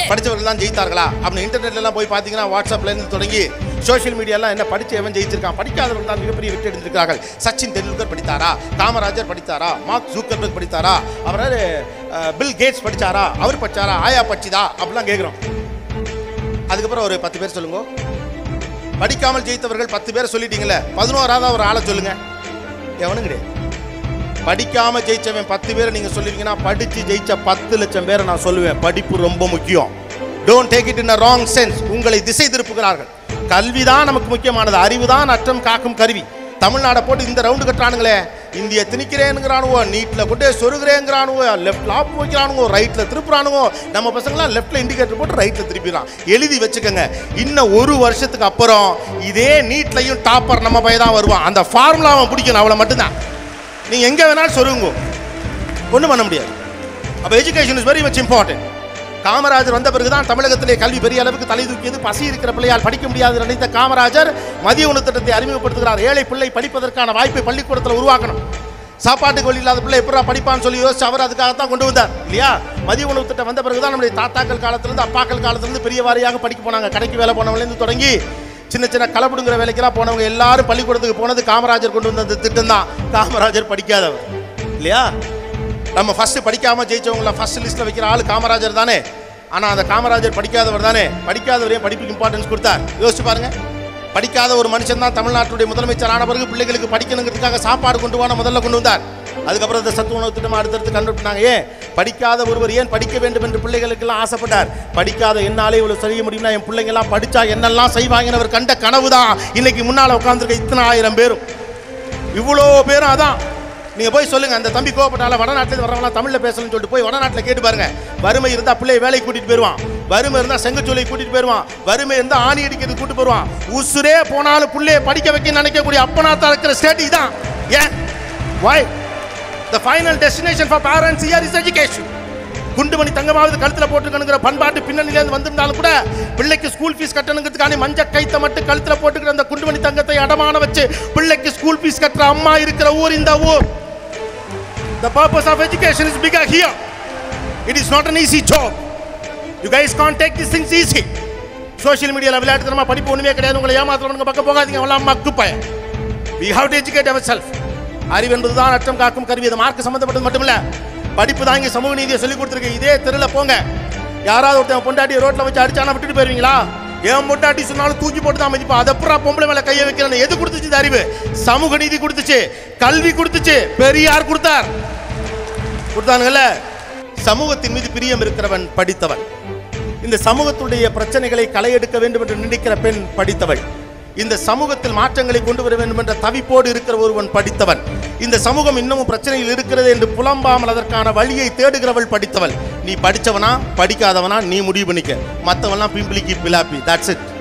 படித்தவர்கள் தான் ஜெயித்தார்களா அப்படின்னு இன்டர்நெட்ல எல்லாம் போய் பார்த்தீங்கன்னா வாட்ஸ்அப்ல இருந்து தொடங்கி சோஷியல் மீடியாலாம் என்ன படிச்ச எவன் ஜெயிச்சிருக்கான் படிக்காதவர்கள் தான் மிகப்பெரிய வெற்றி அடைந்திருக்கிறார்கள் சச்சின் டெண்டுல்கர் படித்தாரா காமராஜர் படித்தாரா மார்க் ஜூக்கர்பர்க் படித்தாரா அவரால் பில் கேட்ஸ் படிச்சாரா அவர் படிச்சாரா ஆயா பச்சிதா அப்படிலாம் கேட்குறோம் அதுக்கப்புறம் ஒரு பத்து பேர் சொல்லுங்க படிக்காமல் ஜெயித்தவர்கள் பத்து பேரை சொல்லிட்டீங்களே பதினோராவது ஒரு ஆளை சொல்லுங்க எவனும் கிடையாது படிக்காம ஜெயிச்சவன் பத்து பேரை நீங்க சொல்லுவீங்கன்னா படிச்சு ஜெயிச்ச பத்து லட்சம் பேரை நான் சொல்லுவேன் படிப்பு ரொம்ப முக்கியம் don't take it in a wrong sense உங்களை திசை திருப்புகிறார்கள் கல்விதான் நமக்கு முக்கியமானது அறிவுதான் அற்றம் காக்கும் கருவி தமிழ்நாடை போட்டு இந்த ரவுண்டு கட்டுறானுங்களே இந்திய திணிக்கிறேனுங்கிறானுவோ நீட்டில் கொண்டே சொருகிறேங்கிறானுவோ லெஃப்ட் லாப் வைக்கிறானுவோ ரைட்டில் திருப்புறானுவோ நம்ம பசங்களாம் லெஃப்ட்டில் இண்டிகேட்டர் போட்டு ரைட்டில் திருப்பிடுறான் எழுதி வச்சுக்கோங்க இன்னும் ஒரு வருஷத்துக்கு அப்புறம் இதே நீட்லையும் டாப்பர் நம்ம பையன் தான் வருவான் அந்த ஃபார்முலா அவன் பிடிக்கணும் அவளை மட்டும்தான் நீங்கள் எங்கே வேணாலும் சொருங்க ஒன்றும் பண்ண முடியாது அப்போ education is very much important Kamarajar வந்த பிறகு தான் தமிழகத்திலே கல்வி பெரிய அளவுக்கு தலை தூக்கியது பசி இருக்கிற பிள்ளையால் படிக்க முடியாது நினைத்த காமராஜர் மதிய உணவு திட்டத்தை அறிமுகப்படுத்துகிறார் ஏழை பிள்ளை படிப்பதற்கான வாய்ப்பை பள்ளிக்கூடத்தில் உருவாக்கணும் சாப்பாட்டுக்கு வழி இல்லாத பிள்ளை எப்படா படிப்பான்னு சொல்லி யோசிச்சு அவர் அதுக்காகத்தான் கொண்டு வந்தார் இல்லையா மதிய உணவு திட்டம் வந்த பிறகு தான் நம்முடைய தாத்தாக்கள் காலத்திலிருந்து அப்பாக்கள் காலத்திலிருந்து பெரிய வாரியாக படிக்க போனாங்க கடைக்கு வேலை போனவங்கலேருந்து தொடங்கி சின்ன சின்ன கலப்புடுங்கிற வேலைக்கெல்லாம் போனவங்க எல்லாரும் பள்ளிக்கூடத்துக்கு போனது காமராஜர் கொண்டு வந்த அந்த திட்டம் தான் காமராஜர் படிக்காதவர் இல்லையா நம்ம ஃபர்ஸ்ட் படிக்காம ஜெயிச்சவங்கள ஃபர்ஸ்ட் லிஸ்ட்ல வைக்கிற ஆளு காமராஜர் தானே ஆனா அந்த காமராஜர் படிக்காதவர் தானே படிக்காதவரையும் படிப்புக்கு இம்பார்ட்டன்ஸ் கொடுத்தார் யோசிச்சு பாருங்க படிக்காத ஒரு மனுஷன் தான் தமிழ்நாட்டுடைய முதலமைச்சர் ஆன பிறகு பிள்ளைகளுக்கு படிக்கணுங்கிறதுக்காக சாப்பாடு கொண்டு வான முதல்ல கொண்டு வந்தார் அதுக்கப்புறம் இந்த சத்து உணவு திட்டம் அடுத்தடுத்து கண்டுபிடினாங்க ஏன் படிக்காத ஒருவர் ஏன் படிக்க வேண்டும் என்று பிள்ளைகளுக்கெல்லாம் ஆசைப்பட்டார் படிக்காத என்னாலே இவ்வளவு செய்ய முடியும்னா என் பிள்ளைங்க எல்லாம் படிச்சா என்னெல்லாம் செய்வாங்கன்னு அவர் கண்ட கனவு தான் இன்னைக்கு முன்னால உட்காந்துருக்க இத்தனை ஆயிரம் பேரும் இவ்வளோ பேரும் அதான் நீங்க போய் சொல்லுங்க அந்த தம்பி கோவப்பட்டால வடநாட்டில் வரவங்களாம் தமிழ்ல பேசணும்னு சொல்லிட்டு போய் வடநாட்டில் கேட்டு பாருங்க வறுமை இருந்தா பிள்ளைய வேலைக்கு கூட்டிட்டு போயிருவான் வறுமை இருந்தா செங்கச்சோலை கூட்டிட்டு போயிருவான் வறுமை இருந்தா ஆணி அடிக்கிறது கூட்டு போயிருவான் உசுரே போனாலும் பிள்ளைய படிக்க வைக்க நினைக்கக்கூடிய அப்பனாத்தா இருக்கிற ஸ்டேட் இதான் ஏன் why the final destination for parents here is education குண்டுமணி தங்கமாவது கழுத்துல போட்டுக்கணுங்கிற பண்பாட்டு பின்னணியிலேருந்து வந்திருந்தாலும் கூட பிள்ளைக்கு ஸ்கூல் ஃபீஸ் கட்டணுங்கிறதுக்கான மஞ்ச கைத்தை மட்டும் கழுத்துல போட்டுக்கிற அந்த குண்டுமணி தங்கத்தை அடமான வச்சு பிள்ளைக்கு ஸ்கூல் ஃபீஸ் கட்டுற அம்மா இருக்கிற ஊர் இந்த ஊர் The purpose of education is bigger here. It is not an easy job. You guys can't take these things easy. Social மீடியாவில் விளையாட்டுத்தனமா படிப்பு ஒண்ணுமே கிடையாது உங்களை ஏமாத்துறவங்க பக்கம் போகாதீங்க அவங்களாம் மக்கு பய we have to educate our self அறிவு என்பதுதான் அற்றம் காக்கும் கருவி அது மார்க் சம்பந்தப்பட்டது மட்டுமில்ல படிப்பு தான் இங்கே சமூக நீதியை சொல்லி கொடுத்துருக்கு இதே தெருல போங்க யாராவது ஒருத்தன் பொண்டாட்டி ரோட்ல வச்சு அடிச்சானா விட்டுட்டு போயிருவீங்களா ஏன் பொண்டாட்டி சொன்னாலும் தூக்கி போட்டு தான் மதிப்பா அதை அப்புறம் பொம்பளை மேல கையை வைக்கிறேன்னு எது கொடுத்துச்சு இந்த அறிவு சமூக நீதி கொடுத்துச்சு கல்வி கொடுத்துச்சு பெரியார் கொடுத்தார் கொடுத்தானுங்கல்ல சமூகத்தின் மீது பிரியம் இருக்கிறவன் படித்தவன் இந்த சமூகத்துடைய பிரச்சனைகளை களையெடுக்க வேண்டும் என்று நினைக்கிற பெண் படித்தவள் இந்த சமூகத்தில் மாற்றங்களை கொண்டு வர வேண்டும் என்ற தவிப்போடு இருக்கிற ஒருவன் படித்தவன் இந்த சமூகம் இன்னமும் பிரச்சனையில் இருக்கிறது என்று புலம்பாமல் அதற்கான வழியை தேடுகிறவள் படித்தவள் நீ படிச்சவனா படிக்காதவனா நீ முடிவு பண்ணிக்க மற்றவன்லாம் பிம்பிளிக்கு பிலாப்பி தட்ஸ் இட்